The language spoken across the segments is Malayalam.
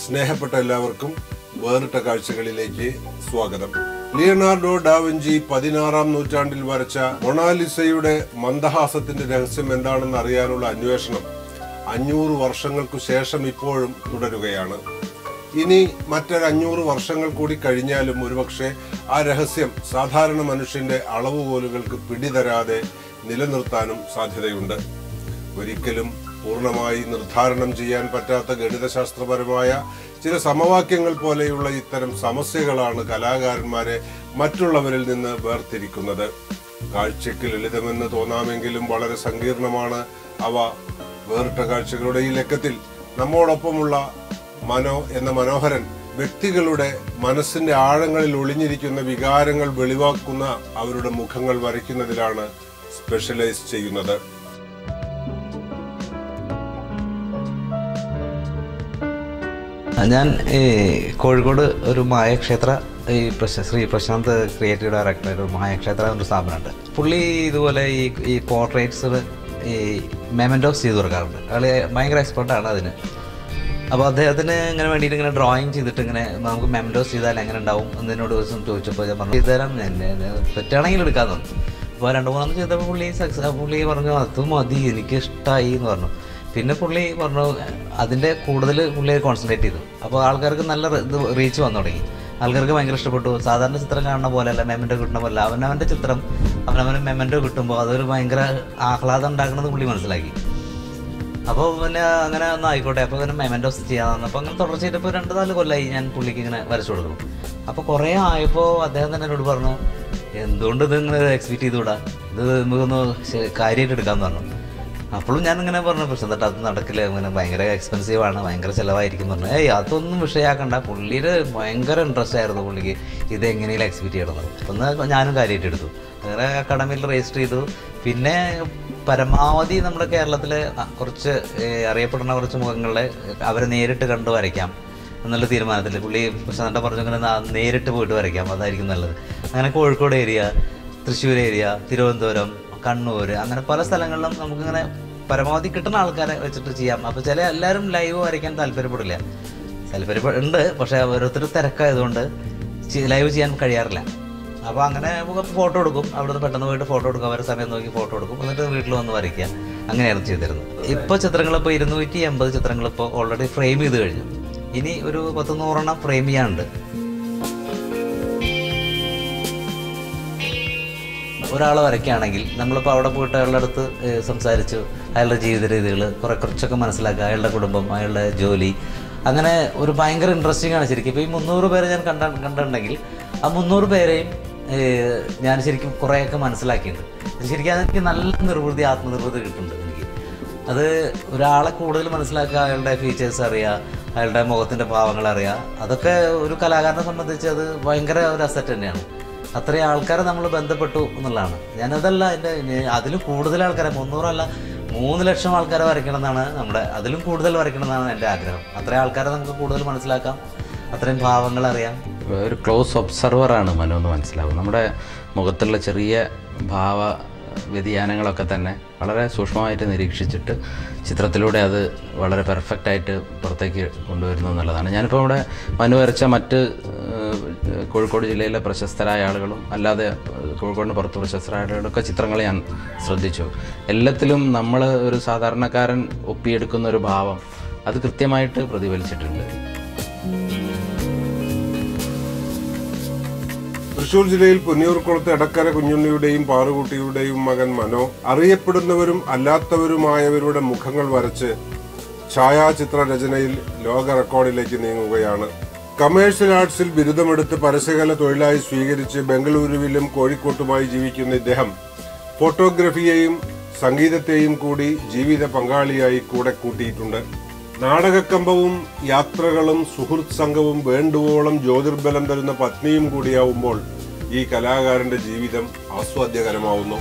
സ്നേഹപ്പെട്ട എല്ലാവർക്കും വേറിട്ട കാഴ്ചകളിലേക്ക് സ്വാഗതം ലിയനാർഡോ ഡാവിഞ്ചി പതിനാറാം നൂറ്റാണ്ടിൽ വരച്ച മൊണാലിസയുടെ മന്ദഹാസത്തിന്റെ രഹസ്യം എന്താണെന്ന് അറിയാനുള്ള അന്വേഷണം അഞ്ഞൂറ് വർഷങ്ങൾക്കു ശേഷം ഇപ്പോഴും തുടരുകയാണ് ഇനി മറ്റൊരു അഞ്ഞൂറ് വർഷങ്ങൾ കൂടി കഴിഞ്ഞാലും ഒരുപക്ഷെ ആ രഹസ്യം സാധാരണ മനുഷ്യന്റെ അളവുകോലുകൾക്ക് പിടിതരാതെ നിലനിർത്താനും സാധ്യതയുണ്ട് ഒരിക്കലും പൂർണ്ണമായി നിർദ്ധാരണം ചെയ്യാൻ പറ്റാത്ത ഗണിതശാസ്ത്രപരമായ ചില സമവാക്യങ്ങൾ പോലെയുള്ള ഇത്തരം സമസ്യകളാണ് കലാകാരന്മാരെ മറ്റുള്ളവരിൽ നിന്ന് വേർതിരിക്കുന്നത് കാഴ്ചയ്ക്ക് ലളിതമെന്ന് തോന്നാമെങ്കിലും വളരെ സങ്കീർണമാണ് അവ വേറിട്ട കാഴ്ചകളുടെ ഈ ലക്കത്തിൽ നമ്മോടൊപ്പമുള്ള മനോ എന്ന മനോഹരൻ വ്യക്തികളുടെ മനസ്സിന്റെ ആഴങ്ങളിൽ ഒളിഞ്ഞിരിക്കുന്ന വികാരങ്ങൾ വെളിവാക്കുന്ന അവരുടെ മുഖങ്ങൾ വരയ്ക്കുന്നതിലാണ് സ്പെഷ്യലൈസ് ചെയ്യുന്നത് ഞാൻ ഈ കോഴിക്കോട് ഒരു മായക്ഷേത്ര ഈ പ്രശ ശ്രീ പ്രശാന്ത് ക്രിയേറ്റീവ് ഡയറക്ടർ ഒരു മായക്ഷേത്ര എന്നൊരു സ്ഥാപനമുണ്ട് പുള്ളി ഇതുപോലെ ഈ ഈ പോർട്രേറ്റ്സ് ഈ മെമൻറ്റോസ് ചെയ്ത് കൊടുക്കാറുണ്ട് അയാൾ ഭയങ്കര എക്സ്പെർട്ടാണ് അതിന് അപ്പോൾ അദ്ദേഹത്തിന് ഇങ്ങനെ വേണ്ടിയിട്ട് ഇങ്ങനെ ഡ്രോയിങ് ചെയ്തിട്ട് ഇങ്ങനെ നമുക്ക് മെമൻറ്റോസ് ചെയ്താൽ എങ്ങനെ ഉണ്ടാവും എന്നതിനോട് ദിവസം ചോദിച്ചപ്പോൾ ഞാൻ പറഞ്ഞു ചെയ്തു തരാം ഞാൻ പറ്റുകയാണെങ്കിൽ എടുക്കാമെന്ന് പറഞ്ഞു അപ്പോൾ രണ്ട് മൂന്നെണ്ണം ചെയ്തപ്പോൾ പുള്ളി സക്സസ് പുള്ളി പറഞ്ഞു അത് മതി എനിക്ക് ഇഷ്ടമായി എന്ന് പറഞ്ഞു പിന്നെ പുള്ളി പറഞ്ഞു അതിൻ്റെ കൂടുതൽ പുള്ളി കോൺസെൻട്രേറ്റ് ചെയ്തു അപ്പോൾ ആൾക്കാർക്ക് നല്ല റി- ഇത് റീച്ച് വന്നു തുടങ്ങി ആൾക്കാർക്ക് ഭയങ്കര ഇഷ്ടപ്പെട്ടു സാധാരണ ചിത്രം കാണുന്ന പോലെയല്ല മെമൻറ്റോ കിട്ടുന്ന പോലെ അവനവൻ്റെ ചിത്രം അവനവന് മെമൻറ്റോ കിട്ടുമ്പോൾ അതൊരു ഭയങ്കര ആഹ്ലാദം ഉണ്ടാക്കുന്നത് പുള്ളി മനസ്സിലാക്കി അപ്പോൾ പിന്നെ അങ്ങനെ ഒന്നും ആയിക്കോട്ടെ അപ്പോൾ പിന്നെ മെമൻറ്റോസ് ചെയ്യാൻ അപ്പോൾ അങ്ങനെ തുടർച്ചയായിട്ട് ഇപ്പോൾ രണ്ട് നാല് കൊല്ലമായി ഞാൻ പുള്ളിക്ക് ഇങ്ങനെ വരച്ചു കൊടുക്കണം അപ്പോൾ കുറേ ആയപ്പോൾ അദ്ദേഹം തന്നെ എന്നോട് പറഞ്ഞു എന്തുകൊണ്ട് ഇത് ഇങ്ങനെ എക്സ്പീറ്റ് ചെയ്തുകൂടാ ഇത് നമുക്കൊന്ന് ശ- കാര്യമായിട്ട് എടുക്കാമെന്ന് പറഞ്ഞു അപ്പോഴും ഞാൻ ഇങ്ങനെ പറഞ്ഞു പക്ഷെ എന്നിട്ട് അത് നടക്കില്ല ഇങ്ങനെ ഭയങ്കര എക്സ്പെൻസീവ് ആണ് ഭയങ്കര ചിലവായിരിക്കും പറഞ്ഞു ഏയ് അതൊന്നും വിഷയമാക്കണ്ട പുള്ളിയുടെ ഭയങ്കര ഇൻട്രസ്റ്റ് ആയിരുന്നു പുള്ളിക്ക് ഇത് എങ്ങനെയും എക്സ്പീറ്റ് ചെയ്യണമെന്ന് ഒന്ന് ഞാനും കാര്യമായിട്ട് എടുത്തു അങ്ങനെ അക്കാഡമിയിൽ രജിസ്റ്റർ ചെയ്തു പിന്നെ പരമാവധി നമ്മുടെ കേരളത്തിലെ അ- കുറച്ച് ഏ, അറിയപ്പെടുന്ന കുറച്ച് മുഖങ്ങളെ അവരെ നേരിട്ട് കണ്ടു വരയ്ക്കാം എന്നുള്ള തീരുമാനത്തിൽ പുള്ളി പ്രശാന്ത പറഞ്ഞങ്ങനെ നേരിട്ട് പോയിട്ട് വരയ്ക്കാം അതായിരിക്കും നല്ലത് അങ്ങനെ കോഴിക്കോട് ഏരിയ തൃശ്ശൂർ ഏരിയ തിരുവനന്തപുരം കണ്ണൂർ അങ്ങനെ പല സ്ഥലങ്ങളിലും നമുക്കിങ്ങനെ പരമാവധി കിട്ടുന്ന ആൾക്കാരെ വെച്ചിട്ട് ചെയ്യാം അപ്പോൾ ചില എല്ലാവരും ലൈവ് വരയ്ക്കാൻ താല്പര്യപ്പെടില്ല താല്പര്യപ്പെടുണ്ട് പക്ഷേ ഓരോരുത്തർ തിരക്കായതുകൊണ്ട് ലൈവ് ചെയ്യാൻ കഴിയാറില്ല അപ്പോൾ അങ്ങനെ ഫോട്ടോ എടുക്കും അവിടുന്ന് പെട്ടെന്ന് പോയിട്ട് ഫോട്ടോ എടുക്കും അവരുടെ സമയം നോക്കി ഫോട്ടോ എടുക്കും എന്നിട്ട് വീട്ടിൽ വന്ന് വരയ്ക്കുക അങ്ങനെയാണ് ചെയ്തിരുന്നത് ഇപ്പോൾ ചിത്രങ്ങൾ ഇപ്പോൾ ഇരുന്നൂറ്റി എൺപത് ചിത്രങ്ങൾ ഇപ്പോൾ ഓൾറെഡി ഫ്രെയിം ചെയ്ത് കഴിഞ്ഞു ഇനി ഒരു പത്ത് നൂറെണ്ണം ഫ്രെയിം ചെയ്യാനുണ്ട് ഒരാൾ വരയ്ക്കുകയാണെങ്കിൽ നമ്മളിപ്പോൾ അവിടെ പോയിട്ട് അയാളുടെ അടുത്ത് ഏഹ്, സംസാരിച്ചു അയാളുടെ ജീവിത രീതികൾ കുറെ കുറച്ചൊക്കെ മനസ്സിലാക്കുക അയാളുടെ കുടുംബം അയാളുടെ ജോലി അങ്ങനെ ഒരു ഭയങ്കര ഇൻട്രസ്റ്റിംഗ് ആണ് ശരിക്കും ഇപ്പോൾ ഈ മുന്നൂറ് പേരെ ഞാൻ കണ്ട കണ്ടിട്ടുണ്ടെങ്കിൽ ആ മുന്നൂറ് പേരെയും ഏഹ്, ഞാൻ ശരിക്കും കുറേയൊക്കെ മനസ്സിലാക്കിയിട്ടുണ്ട് ശരിക്കും അതെനിക്ക് നല്ല നിർവൃതി ആത്മനിർവൃതി കിട്ടുന്നുണ്ട് എനിക്ക് അത് ഒരാളെ കൂടുതൽ മനസ്സിലാക്കുക അയാളുടെ ഫീച്ചേഴ്സ് അറിയുക അയാളുടെ മുഖത്തിൻ്റെ ഭാവങ്ങൾ അറിയുക അതൊക്കെ ഒരു കലാകാരനെ സംബന്ധിച്ച് അത് ഭയങ്കര ഒരു അസറ്റ് തന്നെയാണ് അത്രയും ആൾക്കാരെ നമ്മൾ ബന്ധപ്പെട്ടു എന്നുള്ളതാണ് ഞാനതല്ല എൻ്റെ അതിലും കൂടുതൽ ആൾക്കാരെ മുന്നൂറല്ല മൂന്ന് ലക്ഷം ആൾക്കാരെ വരയ്ക്കണം എന്നാണ് നമ്മുടെ അതിലും കൂടുതൽ വരയ്ക്കണം എന്നാണ് എൻ്റെ ആഗ്രഹം അത്രയും ആൾക്കാരെ നമുക്ക് കൂടുതൽ മനസ്സിലാക്കാം അത്രയും ഭാവങ്ങൾ അറിയാം ഒരു ക്ലോസ് ഒബ്സർവറാണ് മനോ എന്ന് മനസ്സിലാവും നമ്മുടെ മുഖത്തുള്ള ചെറിയ ഭാവ വ്യതിയാനങ്ങളൊക്കെ തന്നെ വളരെ സൂക്ഷ്മമായിട്ട് നിരീക്ഷിച്ചിട്ട് ചിത്രത്തിലൂടെ അത് വളരെ പെർഫെക്റ്റ് ആയിട്ട് പുറത്തേക്ക് കൊണ്ടുവരുന്നു എന്നുള്ളതാണ് ഞാനിപ്പോൾ ഇവിടെ മനു വരച്ച മറ്റ് ഏഹ്, കോഴിക്കോട് ജില്ലയിലെ പ്രശസ്തരായ ആളുകളും അല്ലാതെ ഏഹ്, കോഴിക്കോടിന് പുറത്ത് പ്രശസ്തരായ ആളുകളൊക്കെ ചിത്രങ്ങൾ ഞാൻ ശ്രദ്ധിച്ചു എല്ലാത്തിലും നമ്മൾ ഒരു സാധാരണക്കാരൻ ഒപ്പിയെടുക്കുന്ന ഒരു ഭാവം അത് കൃത്യമായിട്ട് പ്രതിഫലിച്ചിട്ടുണ്ട് തൃശൂർ ജില്ലയിൽ പുന്നിയൂർക്കുളത്ത് എടക്കര കുഞ്ഞുണ്ണിയുടെയും പാറുകുട്ടിയുടെയും മകൻ മനോ അറിയപ്പെടുന്നവരും അല്ലാത്തവരുമായവരുടെ മുഖങ്ങൾ വരച്ച് ഛായാചിത്ര രചനയിൽ ലോക റെക്കോർഡിലേക്ക് നീങ്ങുകയാണ് കമേഴ്ഷ്യൽ ആർട്സിൽ ബിരുദമെടുത്ത് പരസ്യകല തൊഴിലായി സ്വീകരിച്ച് ബംഗളൂരുവിലും കോഴിക്കോട്ടുമായി ജീവിക്കുന്ന ഇദ്ദേഹം ഫോട്ടോഗ്രഫിയെയും സംഗീതത്തെയും കൂടി ജീവിത പങ്കാളിയായി കൂടെ കൂട്ടിയിട്ടുണ്ട് നാടകക്കമ്പവും യാത്രകളും സുഹൃത്ത് സംഘവും വേണ്ടുവോളം ജ്യോതിർബലം തരുന്ന പത്നിയും കൂടിയാവുമ്പോൾ ഈ കലാകാരന്റെ ജീവിതം ആസ്വാദ്യകരമാവുന്നു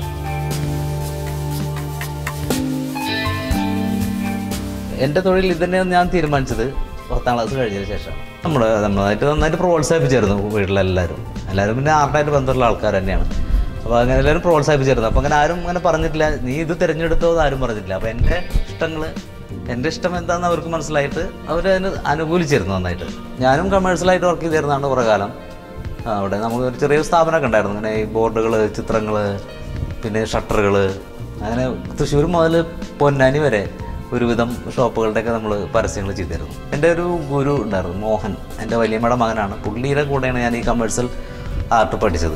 എൻ്റെ തൊഴിൽ ഇത് തന്നെയാണ് ഞാൻ തീരുമാനിച്ചത് പത്താം ക്ലാസ് കഴിഞ്ഞതിന് ശേഷം നമ്മൾ നമ്മളായിട്ട് നന്നായിട്ട് പ്രോത്സാഹിപ്പിച്ചായിരുന്നു വീട്ടിലെല്ലാവരും എല്ലാവരും പിന്നെ ആർട്ടായിട്ട് ബന്ധമുള്ള ആൾക്കാർ തന്നെയാണ് അപ്പോൾ അങ്ങനെ എല്ലാവരും പ്രോത്സാഹിപ്പിച്ചായിരുന്നു അപ്പോൾ അങ്ങനെ ആരും അങ്ങനെ പറഞ്ഞിട്ടില്ല നീ ഇത് തിരഞ്ഞെടുത്തോ എന്ന് ആരും പറഞ്ഞിട്ടില്ല അപ്പോൾ എൻ്റെ ഇഷ്ടങ്ങൾ എൻ്റെ ഇഷ്ടം എന്താണെന്ന് അവർക്ക് മനസ്സിലായിട്ട് അവരതിന് അനുകൂലിച്ചിരുന്നു നന്നായിട്ട് ഞാനും കമേഴ്ഷ്യലായിട്ട് വർക്ക് ചെയ്തിരുന്നതാണ് കുറേ കാലം ആ, അവിടെ നമുക്ക് ഒരു ചെറിയ സ്ഥാപനമൊക്കെ ഉണ്ടായിരുന്നു ഇങ്ങനെ ഈ ബോർഡുകൾ ചിത്രങ്ങൾ പിന്നെ ഷട്ടറുകൾ അങ്ങനെ തൃശ്ശൂർ മുതൽ പൊന്നാനി വരെ ഒരുവിധം ഷോപ്പുകളുടെയൊക്കെ നമ്മൾ പരസ്യങ്ങൾ ചെയ്തിരുന്നു എൻ്റെ ഒരു ഗുരു ഉണ്ടായിരുന്നു മോഹൻ എൻ്റെ വലിയമ്മയുടെ മകനാണ് പുള്ളിയുടെ കൂടെയാണ് ഞാൻ ഈ കമേഴ്ഷ്യൽ ആർട്ട് പഠിച്ചത്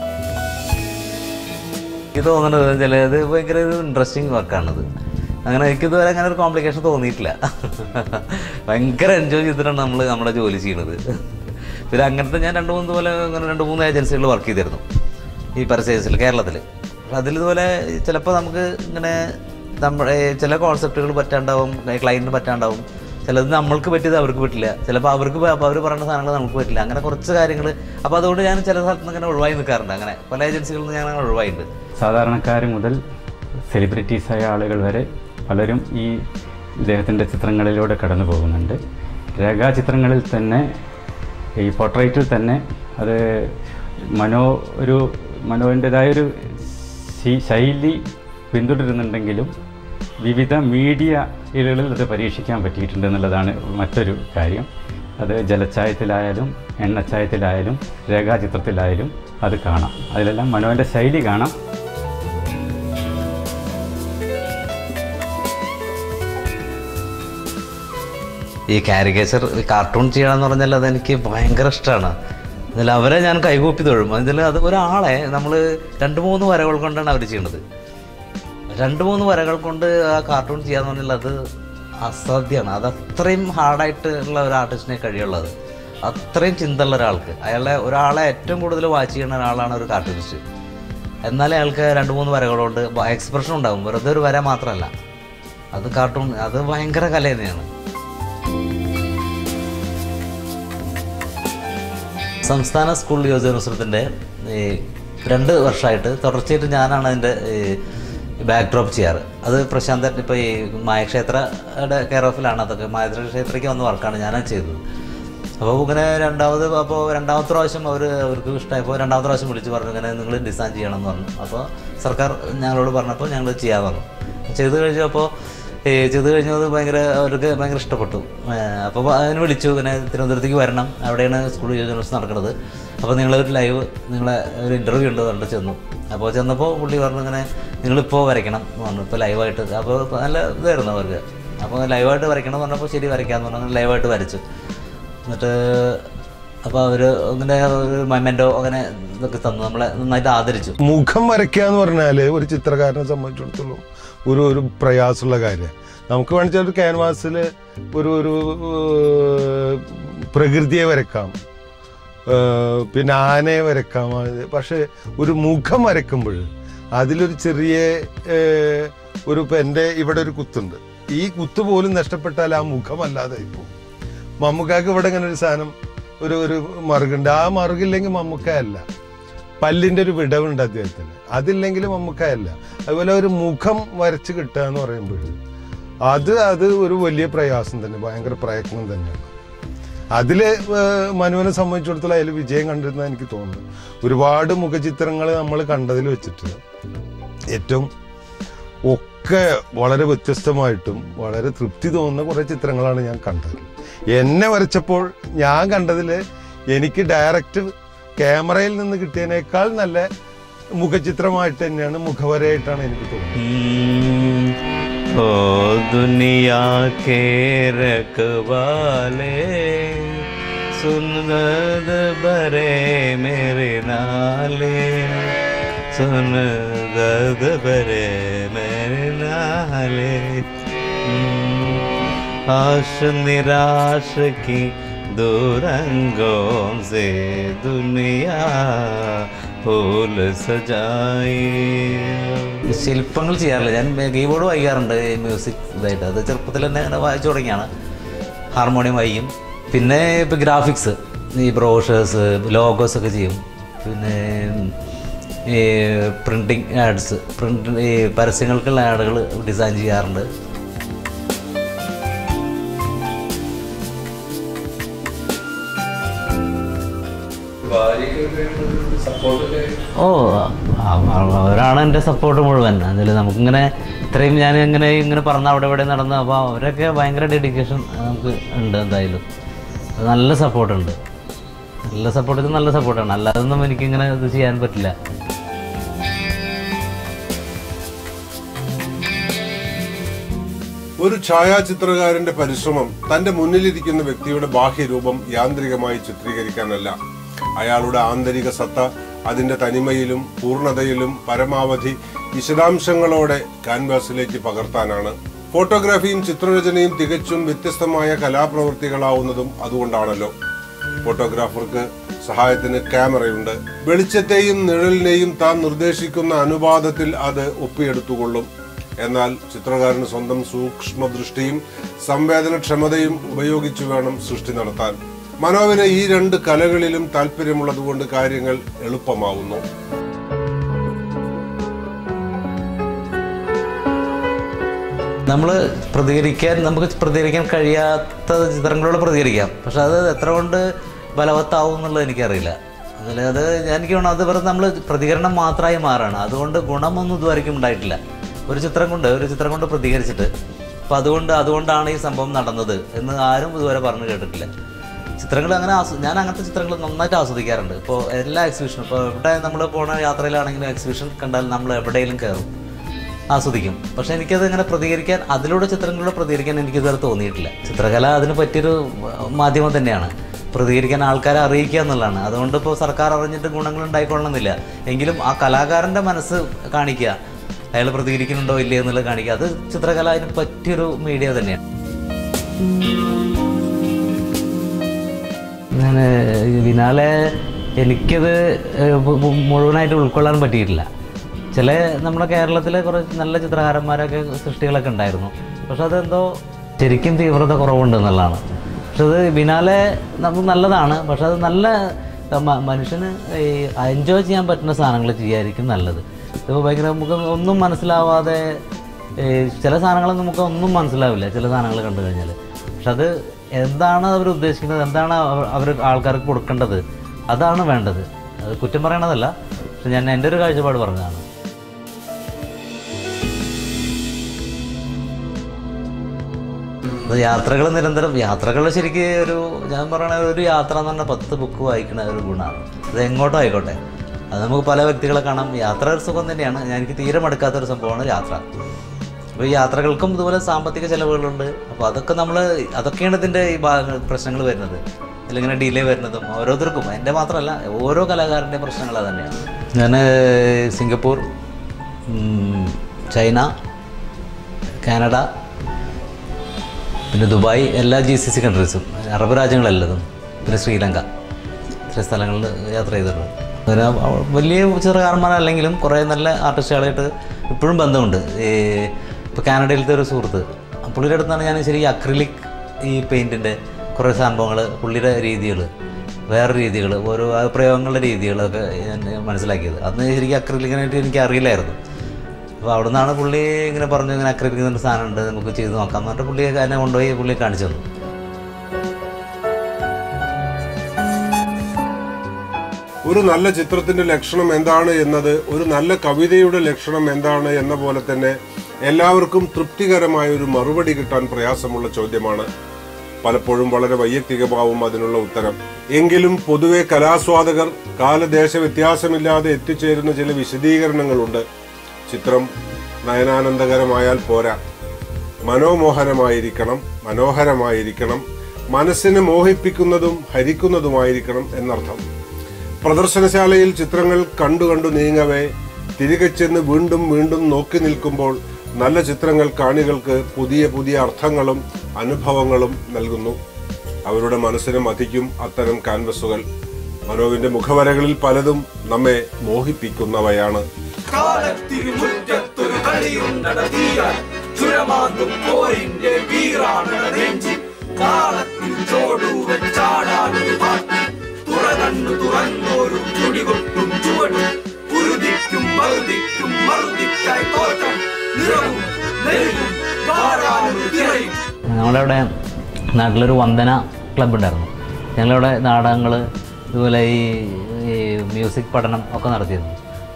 എനിക്ക് തോന്നുന്നത് ചിലത് ഭയങ്കര ഒരു ഇൻട്രസ്റ്റിംഗ് വർക്കാണത് അങ്ങനെ എനിക്ക് ഇതുവരെ അങ്ങനെ ഒരു കോംപ്ലിക്കേഷൻ തോന്നിയിട്ടില്ല ഭയങ്കര എൻജോയ് ചെയ്തിട്ടാണ് നമ്മൾ നമ്മുടെ ജോലി ചെയ്യണത് പിന്നെ അങ്ങനത്തെ ഞാൻ രണ്ട് മൂന്ന് പോലെ അങ്ങനെ രണ്ട് മൂന്ന് ഏജൻസികൾ വർക്ക് ചെയ്തിരുന്നു ഈ പരസ്യസിൽ കേരളത്തിൽ അതിലിതുപോലെ ചിലപ്പോൾ നമുക്ക് ഇങ്ങനെ നമ്മുടെ ചില കോൺസെപ്റ്റുകൾ പറ്റാണ്ടാവും ക്ലയൻറ്റിന് പറ്റാണ്ടാവും ചിലത് നമ്മൾക്ക് പറ്റിയത് അവർക്ക് പറ്റില്ല ചിലപ്പോൾ അവർക്ക് അവർ പറയുന്ന സാധനങ്ങൾ നമുക്ക് പറ്റില്ല അങ്ങനെ കുറച്ച് കാര്യങ്ങൾ അപ്പോൾ അതുകൊണ്ട് ഞാൻ ചില സ്ഥലത്ത് നിന്ന് ഇങ്ങനെ ഒഴിവായി നിൽക്കാറുണ്ട് അങ്ങനെ പല ഏജൻസികളിൽ നിന്ന് ഞാൻ അങ്ങനെ ഒഴിവായിട്ടുണ്ട് സാധാരണക്കാർ മുതൽ സെലിബ്രിറ്റീസായ ആളുകൾ വരെ പലരും ഈ ഇദ്ദേഹത്തിൻ്റെ ചിത്രങ്ങളിലൂടെ കടന്നു പോകുന്നുണ്ട് രേഖാചിത്രങ്ങളിൽ തന്നെ ഈ പോർട്രേറ്റിൽ തന്നെ അത് മനോ ഒരു മനോൻ്റെതായൊരു ശി- ശൈലി പിന്തുടരുന്നുണ്ടെങ്കിലും വിവിധ മീഡിയകളിൽ അത് പരീക്ഷിക്കാൻ പറ്റിയിട്ടുണ്ട് എന്നുള്ളതാണ് മറ്റൊരു കാര്യം അത് ജലച്ചായത്തിലായാലും എണ്ണച്ചായത്തിലായാലും രേഖാചിത്രത്തിലായാലും അത് കാണാം അതിലെല്ലാം മനോൻ്റെ ശൈലി കാണാം ഈ കാരിക്കേച്ചർ കാർട്ടൂൺ ചെയ്യണമെന്ന് പറഞ്ഞാൽ അതെനിക്ക് ഭയങ്കര ഇഷ്ടമാണ് അതിൽ അവരെ ഞാൻ കൈകൂപ്പി തൊഴും അതിൽ അത് ഒരാളെ നമ്മൾ രണ്ട് മൂന്ന് വരകൾ കൊണ്ടാണ് അവർ ചെയ്യണത് രണ്ട് മൂന്ന് വരകൾ കൊണ്ട് ആ കാർട്ടൂൺ ചെയ്യാന്ന് പറഞ്ഞാൽ അത് അസാധ്യമാണ് അത് അത്രയും ഹാർഡായിട്ട് ഉള്ള ഒരു ആർട്ടിസ്റ്റിനെ കഴിയുള്ളത് അത്രയും ചിന്തയുള്ള ഒരാൾക്ക് അയാളെ ഒരാളെ ഏറ്റവും കൂടുതൽ വാച്ച് ചെയ്യുന്ന ഒരാളാണ് ഒരു കാർട്ടൂണിസ്റ്റ് എന്നാലേ അയാൾക്ക് രണ്ട് മൂന്ന് വരകളുണ്ട് എക്സ്പ്രഷൻ ഉണ്ടാകും വെറുതെ ഒരു വര മാത്രമല്ല അത് കാർട്ടൂൺ അത് ഭയങ്കര കല തന്നെയാണ് സംസ്ഥാന സ്കൂൾ യുവജനോത്സവത്തിൻ്റെ ഈ രണ്ട് വർഷമായിട്ട് തുടർച്ചയായിട്ട് ഞാനാണ് അതിൻ്റെ ബാക്ക് ഡ്രോപ്പ് ചെയ്യാറ് അത് പ്രശാന്തൻ ഇപ്പോൾ ഈ മായക്ഷേത്രയുടെ കെയർ ഓഫിലാണ് അതൊക്കെ മായക്ഷേത്രയ്ക്ക് വന്ന വർക്കാണ് ഞാനത് ചെയ്തത് അപ്പോൾ ഇങ്ങനെ രണ്ടാമത് അപ്പോൾ രണ്ടാമത്തെ പ്രാവശ്യം അവർ അവർക്ക് ഇഷ്ടമായപ്പോൾ രണ്ടാമത്തെ പ്രാവശ്യം വിളിച്ച് പറഞ്ഞു ഇങ്ങനെ നിങ്ങൾ ഡിസൈൻ ചെയ്യണം എന്ന് പറഞ്ഞു അപ്പോൾ സർക്കാർ ഞങ്ങളോട് പറഞ്ഞപ്പോൾ ഞങ്ങൾ ചെയ്യാൻ പറഞ്ഞു ചെയ്ത് കഴിഞ്ഞപ്പോൾ ഈ ചെയ്ത് കഴിഞ്ഞത് ഭയങ്കര അവർക്ക് ഭയങ്കര ഇഷ്ടപ്പെട്ടു അപ്പോൾ അതിന് വിളിച്ചു ഇങ്ങനെ തിരുവനന്തപുരത്തേക്ക് വരണം അവിടെയാണ് സ്കൂൾ യുവജനോത്സവം നടക്കുന്നത് അപ്പോൾ നിങ്ങളൊരു ലൈവ് നിങ്ങളെ ഒരു ഇൻ്റർവ്യൂ ഉണ്ട് കണ്ട് ചെന്നു അപ്പോൾ ചെന്നപ്പോൾ പുള്ളി പറഞ്ഞു ഇങ്ങനെ നിങ്ങളിപ്പോൾ വരയ്ക്കണം എന്ന് പറഞ്ഞു ഇപ്പോൾ ലൈവായിട്ട് അപ്പോൾ നല്ല ഇതായിരുന്നു അവർക്ക് അപ്പോൾ ലൈവായിട്ട് വരയ്ക്കണം എന്ന് പറഞ്ഞപ്പോൾ ശരി വരയ്ക്കാമെന്ന് പറഞ്ഞു ലൈവായിട്ട് വരച്ചു എന്നിട്ട് അപ്പോൾ അവർ അങ്ങനെ ഒരു മൊമെൻറ്റോ അങ്ങനെ ഇതൊക്കെ തന്നു നമ്മളെ നന്നായിട്ട് ആദരിച്ചു മുഖം വരയ്ക്കുക എന്ന് പറഞ്ഞാല് ഒരു ചിത്രകാരനെ സംബന്ധിച്ചിടത്തോളം ഒരു ഒരു പ്രയാസമുള്ള കാര്യമാണ് നമുക്ക് വേണമെങ്കിൽ ഒരു ക്യാൻവാസിൽ ഒരു ഒരു ഏഹ്, പ്രകൃതിയെ വരക്കാം ഏഹ്, പിന്നെ ആനയെ വരക്കാം അത് പക്ഷെ ഒരു മുഖം വരയ്ക്കുമ്പോൾ അതിലൊരു ചെറിയ ഏഹ്, ഒരു ഇപ്പം എൻ്റെ ഇവിടെ ഒരു കുത്തുണ്ട് ഈ കുത്ത് പോലും നഷ്ടപ്പെട്ടാൽ ആ മുഖമല്ലാതെ പോകും മമ്മൂക്കാക്ക് ഇവിടെ ഇങ്ങനെ ഒരു സാധനം ഒരു ഒരു മറുകുണ്ട് ആ മറുകില്ലെങ്കിൽ മമ്മൂക്കയല്ല പല്ലിന്റെ ഒരു വിടവുണ്ട് അദ്ദേഹത്തിന് അതില്ലെങ്കിൽ മമ്മൂക്കയല്ല അതുപോലെ ഒരു മുഖം വരച്ച് കിട്ടുക എന്ന് പറയുമ്പോൾ അത് അത് ഒരു വലിയ പ്രയാസം തന്നെ ഭയങ്കര പ്രയത്നം തന്നെയാണ് അതില് ഏഹ്, മനുവിനെ സംബന്ധിച്ചിടത്തോളം അതിൽ വിജയം കണ്ടിരുന്ന എനിക്ക് തോന്നുന്നു ഒരുപാട് മുഖചിത്രങ്ങൾ നമ്മൾ കണ്ടതിൽ വെച്ചിട്ട് ഏറ്റവും ഒക്കെ വളരെ വ്യത്യസ്തമായിട്ടും വളരെ തൃപ്തി തോന്നുന്ന കുറേ ചിത്രങ്ങളാണ് ഞാൻ കണ്ടത് എന്നെ വരച്ചപ്പോൾ ഞാൻ കണ്ടതിൽ എനിക്ക് ഡയറക്റ്റ് ക്യാമറയിൽ നിന്ന് കിട്ടിയതിനേക്കാൾ നല്ല മുഖചിത്രമായിട്ട് തന്നെയാണ് മുഖവരയായിട്ടാണ് എനിക്ക് തോന്നുന്നത് ओ दुनिया के रखवाले सुन दर्द भरे मेरे नाले सुन दर्द भरे मेरे नाले हम्म, आश निराश की दूरंगों से दुनिया फूल सजाई ശില്പങ്ങൾ ചെയ്യാറില്ല ഞാൻ കീബോർഡ് വായിക്കാറുണ്ട് ഈ മ്യൂസിക് ഇതായിട്ട് അത് ചെറുപ്പത്തിൽ തന്നെ അങ്ങനെ വായിച്ചു തുടങ്ങിയാണ് ഹാർമോണിയം വായിക്കും പിന്നെ ഇപ്പോൾ ഗ്രാഫിക്സ് ഈ ബ്രോഷേഴ്സ് ലോഗോസ് ഒക്കെ ചെയ്യും പിന്നെ ഈ പ്രിൻറ്റിങ് ആഡ്സ് പ്രിൻ്റ് ഈ പരസ്യങ്ങൾക്കുള്ള ആഡുകൾ ഡിസൈൻ ചെയ്യാറുണ്ട് ഓ ആ- ആ- അവരാണ് എൻ്റെ സപ്പോർട്ട് മുഴുവൻ അതിൽ നമുക്കിങ്ങനെ ഇത്രയും ഞാൻ ഇങ്ങനെ ഇങ്ങനെ പറഞ്ഞ അവിടെ ഇവിടെ നടന്ന് അപ്പോൾ അവരൊക്കെ ഭയങ്കര ഡെഡിക്കേഷൻ നമുക്ക് ഉണ്ട് എന്തായാലും അത് നല്ല സപ്പോർട്ടുണ്ട് നല്ല സപ്പോർട്ട് ഇത് നല്ല സപ്പോർട്ടാണ് അല്ലാതൊന്നും എനിക്കിങ്ങനെ ഇത് ചെയ്യാൻ പറ്റില്ല ഒരു ഛായാചിത്രകാരന്റെ പരിശ്രമം തന്റെ മുന്നിലിരിക്കുന്ന വ്യക്തിയുടെ ബാഹ്യരൂപം യാന്ത്രികമായി ചിത്രീകരിക്കാനല്ല അയാളുടെ ആന്തരിക സത്ത അതിന്റെ തനിമയിലും പൂർണ്ണതയിലും പരമാവധി വിശദാംശങ്ങളോടെ കാൻവാസിലേക്ക് പകർത്താനാണ് ഫോട്ടോഗ്രാഫിയും ചിത്രരചനയും തികച്ചും വ്യത്യസ്തമായ കലാപ്രവൃത്തികളാവുന്നതും അതുകൊണ്ടാണല്ലോ ഫോട്ടോഗ്രാഫർക്ക് സഹായത്തിന് ക്യാമറയുണ്ട് വെളിച്ചത്തെയും നിഴലിനെയും താൻ നിർദ്ദേശിക്കുന്ന അനുപാതത്തിൽ അത് ഒപ്പിയെടുത്തുകൊള്ളും എന്നാൽ ചിത്രകാരന് സ്വന്തം സൂക്ഷ്മദൃഷ്ടിയും സംവേദനക്ഷമതയും ഉപയോഗിച്ചു വേണം സൃഷ്ടി നടത്താൻ മനോവിന് ഈ രണ്ട് കലകളിലും താല്പര്യമുള്ളതുകൊണ്ട് കാര്യങ്ങൾ എളുപ്പമാവുന്നു നമ്മൾ പ്രതികരിക്കാൻ നമുക്ക് പ്രതികരിക്കാൻ കഴിയാത്ത ചിത്രങ്ങളോട് പ്രതികരിക്കാം പക്ഷെ അത് എത്ര കൊണ്ട് ബലവത്താവും എന്നുള്ളത് എനിക്കറിയില്ല അതിൽ അത് എനിക്ക് തോന്നുന്നു അത് വെറുതെ നമ്മൾ പ്രതികരണം മാത്രമായി മാറാണ് അതുകൊണ്ട് ഗുണമൊന്നും ഇതുവരെയ്ക്കും ഉണ്ടായിട്ടില്ല ഒരു ചിത്രം കൊണ്ട് ഒരു ചിത്രം കൊണ്ട് പ്രതികരിച്ചിട്ട് അപ്പം അതുകൊണ്ട് അതുകൊണ്ടാണ് ഈ സംഭവം നടന്നത് എന്ന് ആരും ഇതുവരെ പറഞ്ഞു കേട്ടിട്ടില്ല ചിത്രങ്ങൾ അങ്ങനെ ആസ്വ ഞാൻ അങ്ങനത്തെ ചിത്രങ്ങൾ നന്നായിട്ട് ആസ്വദിക്കാറുണ്ട് ഇപ്പോൾ എല്ലാ എക്സിബിഷനും ഇപ്പോൾ ഇവിടെ നമ്മൾ പോണ യാത്രയിലാണെങ്കിലും എക്സിബിഷൻ കണ്ടാൽ നമ്മൾ എവിടെയെങ്കിലും കയറും ആസ്വദിക്കും പക്ഷെ എനിക്കത് ഇങ്ങനെ പ്രതികരിക്കാൻ അതിലൂടെ ചിത്രങ്ങളിലൂടെ പ്രതികരിക്കാൻ എനിക്ക് ഇതുവരെ തോന്നിയിട്ടില്ല ചിത്രകല അതിന് പറ്റിയൊരു മാധ്യമം തന്നെയാണ് പ്രതികരിക്കാൻ ആൾക്കാരെ അറിയിക്കുക എന്നുള്ളതാണ് അതുകൊണ്ട് ഇപ്പോൾ സർക്കാർ അറിഞ്ഞിട്ട് ഗുണങ്ങൾ ഉണ്ടായിക്കൊള്ളണമെന്നില്ല എങ്കിലും ആ കലാകാരൻ്റെ മനസ്സ് കാണിക്കുക അയാൾ പ്രതികരിക്കുന്നുണ്ടോ ഇല്ലേ എന്നുള്ളത് കാണിക്കുക അത് ചിത്രകല അതിന് പറ്റിയൊരു മീഡിയ തന്നെയാണ് ഞാൻ വിനാലെ എനിക്കത് ഏഹ്, മു- മു- മുഴുവനായിട്ട് ഉൾക്കൊള്ളാൻ പറ്റിയിട്ടില്ല ചില നമ്മുടെ കേരളത്തിലെ കുറച്ച് നല്ല ചിത്രകാരന്മാരൊക്കെ സൃഷ്ടികളൊക്കെ ഉണ്ടായിരുന്നു പക്ഷെ അതെന്തോ ശരിക്കും തീവ്രത കുറവുണ്ട് എന്നുള്ളതാണ് പക്ഷെ അത് ബിനാലെ നമുക്ക് നല്ലതാണ് പക്ഷെ അത് നല്ല മ- മനുഷ്യന് ഈ എൻജോയ് ചെയ്യാൻ പറ്റുന്ന സാധനങ്ങൾ ചെയ്യായിരിക്കും നല്ലത് ഇപ്പോൾ ഭയങ്കര നമുക്ക് ഒന്നും മനസ്സിലാവാതെ ഈ ചില സാധനങ്ങൾ നമുക്ക് ഒന്നും മനസ്സിലാവില്ല ചില സാധനങ്ങൾ കണ്ടു കഴിഞ്ഞാൽ പക്ഷെ അത് എന്താണ് അവർ ഉദ്ദേശിക്കുന്നത് എന്താണ് അവർ ആൾക്കാർക്ക് കൊടുക്കേണ്ടത് അതാണ് വേണ്ടത് അത് കുറ്റം പറയണതല്ല പക്ഷെ ഞാൻ എൻ്റെ ഒരു കാഴ്ചപ്പാട് പറഞ്ഞതാണ് യാത്രകൾ നിരന്തരം യാത്രകൾ ശരിക്ക് ഒരു ഞാൻ പറയണ ഒരു യാത്ര എന്ന് പറഞ്ഞാൽ പത്ത് ബുക്ക് വായിക്കണ ഒരു ഗുണമാണ് അത് എങ്ങോട്ടോ ആയിക്കോട്ടെ അത് നമുക്ക് പല വ്യക്തികളെ കാണാം യാത്ര ഒരു സുഖം തന്നെയാണ് ഞാൻ എനിക്ക് തീരെ മടുക്കാത്തൊരു സംഭവമാണ് യാത്ര അപ്പോൾ ഈ യാത്രകൾക്കും ഇതുപോലെ സാമ്പത്തിക ചെലവുകളുണ്ട് അപ്പോൾ അതൊക്കെ നമ്മൾ അതൊക്കെയാണ് ഇതിൻ്റെ ഈ ഭാഗ പ്രശ്നങ്ങൾ വരുന്നത് ഇതിലിങ്ങനെ ഡിലേ വരുന്നതും ഓരോരുത്തർക്കും എൻ്റെ മാത്രമല്ല ഓരോ കലാകാരൻ്റെയും പ്രശ്നങ്ങൾ അത് തന്നെയാണ് ഞാൻ സിംഗപ്പൂർ ഉം, ചൈന കാനഡ പിന്നെ ദുബായ് എല്ലാ ജി സി സി കൺട്രീസും അറബ് രാജ്യങ്ങളല്ലതും പിന്നെ ശ്രീലങ്ക ഇത്രയും സ്ഥലങ്ങളിൽ യാത്ര ചെയ്തിട്ടുണ്ട് അങ്ങനെ അവ- വലിയ ചെറുകാരന്മാരല്ലെങ്കിലും കുറേ നല്ല ആർട്ടിസ്റ്റുകളായിട്ട് ഇപ്പോഴും ബന്ധമുണ്ട് ഈ ഇപ്പോൾ കാനഡയിലത്തെ ഒരു സുഹൃത്ത് പുള്ളിയുടെ അടുത്താണ് ഞാൻ ശരി അക്രിലിക് ഈ പെയിൻറ്റിൻ്റെ കുറേ സംഭവങ്ങൾ പുള്ളിയുടെ രീതികൾ വേറെ രീതികൾ ഓരോ ആ പ്രയോഗങ്ങളുടെ രീതികളൊക്കെ ഞാൻ മനസ്സിലാക്കിയത് അന്ന് ശരിക്കും അക്രിലിക്കിനായിട്ട് എനിക്ക് അറിയില്ലായിരുന്നു അപ്പോൾ അവിടെ നിന്നാണ് പുള്ളി ഇങ്ങനെ പറഞ്ഞു ഇങ്ങനെ അക്രമിക്കുന്ന ഒരു സാധനം ഉണ്ട് നമുക്ക് ചെയ്ത് നോക്കാം എന്ന് പറഞ്ഞിട്ട് പുള്ളിയെ എന്നെ കൊണ്ടുപോയി പുള്ളിയെ കാണിച്ചു തന്നു ഒരു നല്ല ചിത്രത്തിന്റെ ലക്ഷണം എന്താണ് എന്നത് ഒരു നല്ല കവിതയുടെ ലക്ഷണം എന്താണ് എന്ന പോലെ തന്നെ എല്ലാവർക്കും തൃപ്തികരമായ ഒരു മറുപടി കിട്ടാൻ പ്രയാസമുള്ള ചോദ്യമാണ് പലപ്പോഴും വളരെ വൈയക്തികമാവും അതിനുള്ള ഉത്തരം എങ്കിലും പൊതുവെ കലാസ്വാദകർ കാലദേശ വ്യത്യാസമില്ലാതെ എത്തിച്ചേരുന്ന ചില വിശദീകരണങ്ങളുണ്ട് ചിത്രം നയനാനന്ദകരമായാൽ പോരാ മനോമോഹനമായിരിക്കണം മനോഹരമായിരിക്കണം മനസ്സിനെ മോഹിപ്പിക്കുന്നതും ഹരിക്കുന്നതുമായിരിക്കണം എന്നർത്ഥം പ്രദർശനശാലയിൽ ചിത്രങ്ങൾ കണ്ടു കണ്ടു നീങ്ങവേ തിരികെ ചെന്ന് വീണ്ടും വീണ്ടും നോക്കി നിൽക്കുമ്പോൾ നല്ല ചിത്രങ്ങൾ കാണികൾക്ക് പുതിയ പുതിയ അർത്ഥങ്ങളും അനുഭവങ്ങളും നൽകുന്നു അവരുടെ മനസ്സിനെ മതിക്കും അത്തരം കാൻവസുകൾ മനോവിന്റെ മുഖവരകളിൽ പലതും നമ്മെ മോഹിപ്പിക്കുന്നവയാണ് കാലത്തിരുമുറ്റത്തൊരു കളിയുണ്ടട തീരാൻ ചുരമാന്തും പോരിന്റെ വീറാണട നെഞ്ചി കാലത്തിൽ ചോടുവൻ ചാടാനൊരു പാട്ട് തുറകണ്ണു തുറന്നൊരു ചുടികൊട്ടും ചുവടും കുരുതിക്കും മറുതിക്കും മറുതിക്കായി തോറ്റം നിറവും നെരുവും പാടാനൊരു തിറയും ഞങ്ങളുടെ നാട്ടിലൊരു വന്ദന ക്ലബ്ബ് ഉണ്ടായിരുന്നു ഞങ്ങളിവിടെ നാടകങ്ങൾ ഇതുപോലെ ഈ ഈ മ്യൂസിക് പഠനം ഒക്കെ നടത്തിയിരുന്നു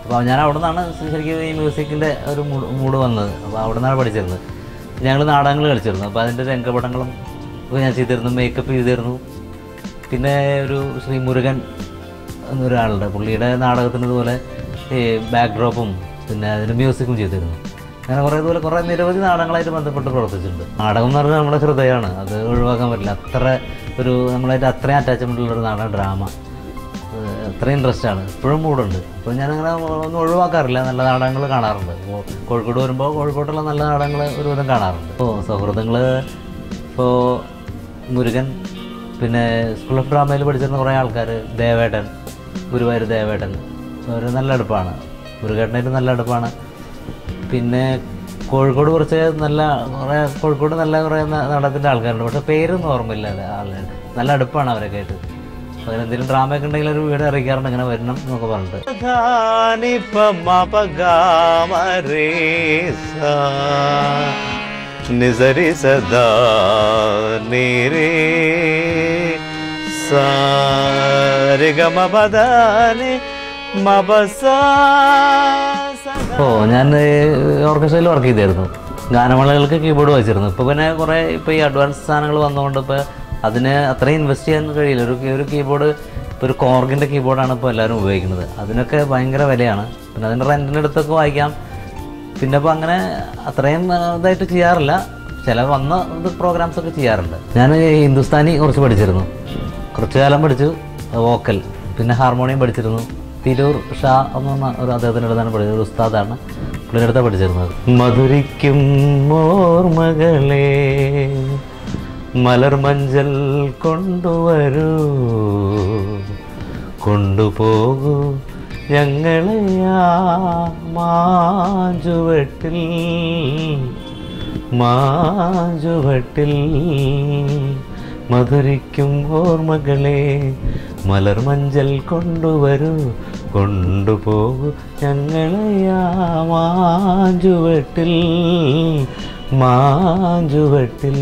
അപ്പോൾ ഞാൻ അവിടെ നിന്നാണ് ശരിക്കും ഈ മ്യൂസിക്കിൻ്റെ ഒരു മൂഡ് മൂഡ് വന്നത് അപ്പോൾ അവിടെ നിന്നാണ് പഠിച്ചിരുന്നത് ഞങ്ങൾ നാടകങ്ങൾ കളിച്ചിരുന്നു അപ്പോൾ അതിൻ്റെ രംഗപടങ്ങളും ഒക്കെ ഞാൻ ചെയ്തിരുന്നു മേക്കപ്പ് ചെയ്തിരുന്നു പിന്നെ ഒരു ശ്രീ മുരുകൻ എന്നൊരാളുണ്ട് പുള്ളിയുടെ നാടകത്തിന് ഇതുപോലെ ഈ ബാക്ക് ഡ്രോപ്പും പിന്നെ അതിന് മ്യൂസിക്കും ചെയ്തിരുന്നു അങ്ങനെ കുറേ ഇതുപോലെ കുറേ നിരവധി നാടകങ്ങളായിട്ട് ബന്ധപ്പെട്ട് പ്രവർത്തിച്ചിട്ടുണ്ട് നാടകം എന്ന് പറഞ്ഞാൽ നമ്മുടെ ഹൃദയമാണ് അത് ഒഴിവാക്കാൻ പറ്റില്ല അത്ര ഒരു നമ്മളായിട്ട് അത്രയും അറ്റാച്ച്മെൻ്റ് ഉള്ളൊരു നാടകം ഡ്രാമ ഏഹ് അത്രയും ഇൻട്രസ്റ്റ് ആണ് ഇപ്പോഴും മൂടുണ്ട് ഇപ്പോൾ ഞാനങ്ങനെ ഒന്നും ഒഴിവാക്കാറില്ല നല്ല നാടകങ്ങൾ കാണാറുണ്ട് ഇപ്പോൾ കോഴിക്കോട് വരുമ്പോൾ കോഴിക്കോട്ടുള്ള നല്ല നാടകങ്ങൾ ഒരുവിധം കാണാറുണ്ട് ഇപ്പോൾ സൗഹൃദങ്ങൾ ഇപ്പോൾ മുരുകൻ പിന്നെ സ്കൂൾ ഓഫ് ഡ്രാമയിൽ പഠിച്ചിരുന്ന കുറേ ആൾക്കാർ ദേവേട്ടൻ ഗുരുവായൂർ ദേവേട്ടൻ അവർ നല്ല അടുപ്പാണ് മുരുകേട്ടനായിട്ട് നല്ല അടുപ്പാണ് പിന്നെ കോഴിക്കോട് കുറച്ച് നല്ല കുറേ കോഴിക്കോട് നല്ല കുറേ ന- നാടകത്തിൻ്റെ ആൾക്കാരുണ്ട് പക്ഷേ പേരൊന്നും ഓർമ്മയില്ല ആളുകൾ നല്ല അടുപ്പാണ് അവരൊക്കെ ആയിട്ട് അപ്പോൾ അങ്ങനെ എന്തെങ്കിലും ഡ്രാമയൊക്കെ ഉണ്ടെങ്കിൽ ഒരു വീട് അറിയിക്കാറുണ്ട് ഇങ്ങനെ വരണം എന്നൊക്കെ പറഞ്ഞിട്ട് నిజరి సదా నీరే సారిగమ పదాని మబసా ഓ ഞാൻ ഓർക്കസ്ട്രയിൽ വർക്ക് ചെയ്തായിരുന്നു ഗാനമേളകൾക്ക് കീബോർഡ് വായിച്ചിരുന്നു ഇപ്പോൾ പിന്നെ കുറേ ഇപ്പോൾ ഈ അഡ്വാൻസ് സാധനങ്ങൾ വന്നതുകൊണ്ട് ഇപ്പോൾ അതിന് അത്രയും ഇൻവെസ്റ്റ് ചെയ്യാൻ കഴിയില്ല ഒരു കീ- ഒരു കീബോർഡ് ഇപ്പോൾ ഒരു കോർഗിൻ്റെ കീബോർഡാണ് ഇപ്പോൾ എല്ലാവരും ഉപയോഗിക്കുന്നത് അതിനൊക്കെ ഭയങ്കര വിലയാണ് പിന്നെ അതിൻ്റെ റെൻറ്റിൻ്റെ അടുത്തൊക്കെ വായിക്കാം പിന്നെ ഇപ്പോൾ അങ്ങനെ അത്രയും ആ, ഇതായിട്ട് ചെയ്യാറില്ല ചില വന്ന ഇത് പ്രോഗ്രാംസ് ഒക്കെ ചെയ്യാറുണ്ട് ഞാൻ ഈ ഹിന്ദുസ്ഥാനി കുറച്ച് പഠിച്ചിരുന്നു കുറച്ച് കാലം പഠിച്ചു വോക്കൽ പിന്നെ ഹാർമോണിയം പഠിച്ചിരുന്നു തിരൂർ ഷാ എന്ന് പറഞ്ഞ ഒരു അദ്ദേഹത്തിൻ്റെ അടുത്താണ് പഠിച്ചത് ഒരു ഉസ്താദാണ് പുള്ളിയുടെ അടുത്താണ് പഠിച്ചിരുന്നത് മധുരിക്കും ഓർമ്മകളെ മലർമഞ്ചൽ കൊണ്ടുവരൂ കൊണ്ടുപോകൂ ഞങ്ങളെയാ മാഞ്ചുവട്ടിൽ മാഞ്ചുവട്ടിൽ മധുരിക്കും ഓർമ്മകളെ മലർമഞ്ചൽ കൊണ്ടുവരൂ കൊണ്ടുപോകൂ ഞങ്ങളെയാ മാഞ്ചുവട്ടിൽ മാഞ്ചുവട്ടിൽ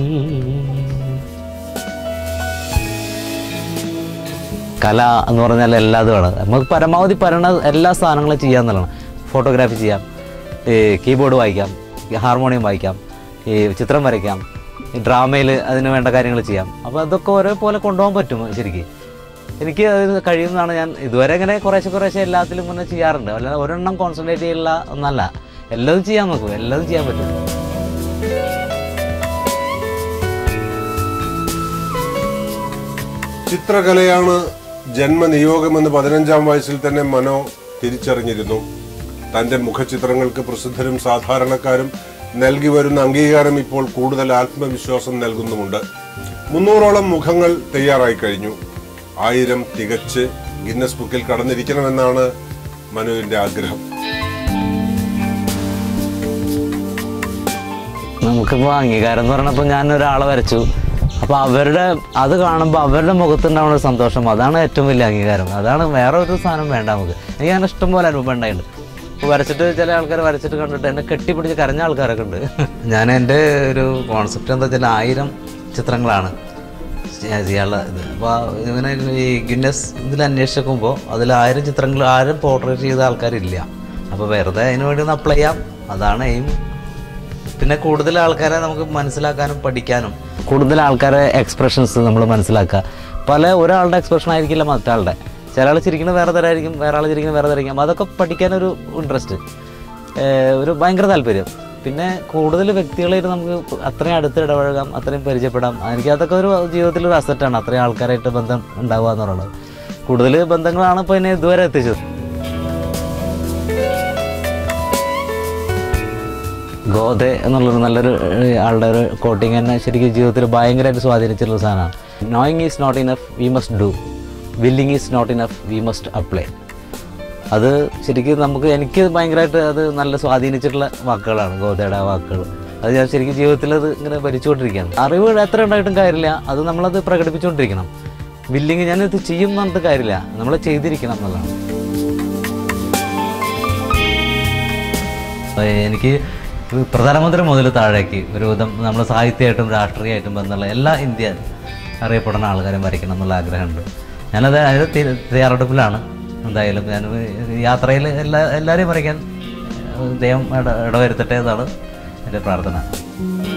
കല എന്ന് പറഞ്ഞാൽ എല്ലാതുമാണ് നമുക്ക് പരമാവധി പരണ എല്ലാ സാധനങ്ങളും ചെയ്യാന്നുള്ളതാണ് ഫോട്ടോഗ്രാഫി ചെയ്യാം ഈ കീബോർഡ് വായിക്കാം ഈ ഹാർമോണിയം വായിക്കാം ഈ ചിത്രം വരയ്ക്കാം ഈ ഡ്രാമയിൽ അതിന് വേണ്ട കാര്യങ്ങൾ ചെയ്യാം അപ്പോൾ അതൊക്കെ ഒരേപോലെ കൊണ്ടുപോകാൻ പറ്റും ശരിക്കും എനിക്ക് അത് കഴിയുന്നതാണ് ഞാൻ ഇതുവരെ ഇങ്ങനെ കുറേശ്ശെ കുറേശ്ശെ എല്ലാത്തിലും ഇങ്ങനെ ചെയ്യാറുണ്ട് അല്ലാതെ ഒരെണ്ണം കോൺസെൻട്രേറ്റ് ചെയ്യാനുള്ള ഒന്നല്ല എല്ലാതും ചെയ്യാൻ നോക്കും എല്ലാതും ചെയ്യാൻ പറ്റും ചിത്രകലയാണ് ജന്മനിയോഗമെന്ന് പതിനഞ്ചാം വയസ്സിൽ തന്നെ മനോ തിരിച്ചറിഞ്ഞിരുന്നു തന്റെ മുഖചിത്രങ്ങൾക്ക് പ്രസിദ്ധരും സാധാരണക്കാരും നൽകി വരുന്ന അംഗീകാരം ഇപ്പോൾ കൂടുതൽ ആത്മവിശ്വാസം നൽകുന്നുമുണ്ട് മുന്നൂറോളം മുഖങ്ങൾ തയ്യാറായി കഴിഞ്ഞു ആയിരം തികച്ച് ഗിന്നസ് ബുക്കിൽ കടന്നിരിക്കണമെന്നാണ് മനുവിന്റെ ആഗ്രഹം നമുക്കിപ്പോൾ അംഗീകാരം എന്ന് പറഞ്ഞപ്പോൾ ഞാൻ ഒരാളെ വരച്ചു അപ്പോൾ അവരുടെ അത് കാണുമ്പോൾ അവരുടെ മുഖത്തുണ്ടാവുന്ന ഒരു സന്തോഷം അതാണ് ഏറ്റവും വലിയ അംഗീകാരം അതാണ് വേറെ ഒരു സാധനം വേണ്ട നമുക്ക് എനിക്ക് അങ്ങനെ ഇഷ്ടം പോലെ അനുഭവം ഉണ്ടായിട്ടുണ്ട് അപ്പോൾ വരച്ചിട്ട് ചില ആൾക്കാർ വരച്ചിട്ട് കണ്ടിട്ട് എന്നെ കെട്ടിപ്പിടിച്ച് കരഞ്ഞ ആൾക്കാരൊക്കെ ഉണ്ട് ഞാൻ എൻ്റെ ഒരു കോൺസെപ്റ്റ് എന്താ വെച്ചാൽ ആയിരം ചിത്രങ്ങളാണ് ഞാൻ ചെയ്യാനുള്ള ഇത് അപ്പോൾ ഇങ്ങനെ ഈ ഗിന്നസ് ഇതിൽ അന്വേഷിച്ച് നോക്കുമ്പോൾ അതിൽ ആയിരം ചിത്രങ്ങൾ ആരും പോർട്രേറ്റ് ചെയ്ത ആൾക്കാരില്ല അപ്പോൾ വെറുതെ അതിന് വേണ്ടി ഒന്ന് അപ്ലൈ ചെയ്യാം അതാണ് എയിം പിന്നെ കൂടുതൽ ആൾക്കാരെ നമുക്ക് മനസ്സിലാക്കാനും പഠിക്കാനും കൂടുതൽ ആൾക്കാരെ എക്സ്പ്രഷൻസ് നമ്മൾ മനസ്സിലാക്കുക പല ഒരാളുടെ എക്സ്പ്രഷൻ ആയിരിക്കില്ല മറ്റാളുടെ ചില ആൾ ചിരിക്കുന്നത് വേറെ തരമായിരിക്കും വേറെ ആൾ ചിരിക്കുന്നത് വേറെ തരമായിരിക്കും അതൊക്കെ പഠിക്കാനൊരു ഇൻട്രസ്റ്റ് ഒരു ഭയങ്കര താല്പര്യം പിന്നെ കൂടുതൽ വ്യക്തികളായിട്ട് നമുക്ക് അത്രയും അടുത്ത് ഇടപഴകാം അത്രയും പരിചയപ്പെടാം എനിക്ക് അതൊക്കെ ഒരു ജീവിതത്തിൽ ഒരു അസറ്റാണ് അത്രയും ആൾക്കാരായിട്ട് ബന്ധം ഉണ്ടാവുക എന്ന് പറയുന്നത് കൂടുതൽ ബന്ധങ്ങളാണ് ഇപ്പോൾ എന്നെ ഇതുവരെ എത്തിച്ചത് ഗോദെ എന്നുള്ളൊരു നല്ലൊരു ഏഹ്, ആളുടെ ഒരു കോട്ടിങ് എന്നെ ശരിക്കും ജീവിതത്തിൽ ഭയങ്കരമായിട്ട് സ്വാധീനിച്ചിട്ടുള്ള സാധനമാണ് knowing is not enough we must do willing is not enough we must apply അത് ശരിക്കും നമുക്ക് എനിക്ക് ഭയങ്കരമായിട്ട് അത് നല്ല സ്വാധീനിച്ചിട്ടുള്ള വാക്കുകളാണ് ഗോതയുടെ ആ വാക്കുകൾ അത് ഞാൻ ശരിക്കും ജീവിതത്തിൽ അത് ഇങ്ങനെ ഭരിച്ചുകൊണ്ടിരിക്കുകയാണ് അറിവ് എത്ര ഉണ്ടായിട്ടും കാര്യമില്ല അത് നമ്മളത് പ്രകടിപ്പിച്ചുകൊണ്ടിരിക്കണം വില്ലിങ് ഞാനിത് ചെയ്യും എന്ന് പറഞ്ഞിട്ട് കാര്യമില്ല നമ്മൾ ചെയ്തിരിക്കണം എന്നുള്ളതാണ് അപ്പോൾ എനിക്ക് പ്രധാനമന്ത്രി മുതൽ താഴേക്ക് ഒരു വിധം നമ്മൾ സാഹിത്യമായിട്ടും രാഷ്ട്രീയമായിട്ടും ബന്ധമുള്ള എല്ലാ ഇന്ത്യ അറിയപ്പെടുന്ന ആൾക്കാരെ വരയ്ക്കണം എന്നുള്ള ആഗ്രഹമുണ്ട് ഞാനത് അതിന് തി- തയ്യാറെടുപ്പിലാണ് എന്തായാലും ഞാൻ യാത്രയിൽ എല്ലാ എല്ലാവരെയും വരയ്ക്കാൻ ദൈവം ഇട ഇടവരുത്തട്ടെ എന്നാണ് എൻ്റെ പ്രാർത്ഥന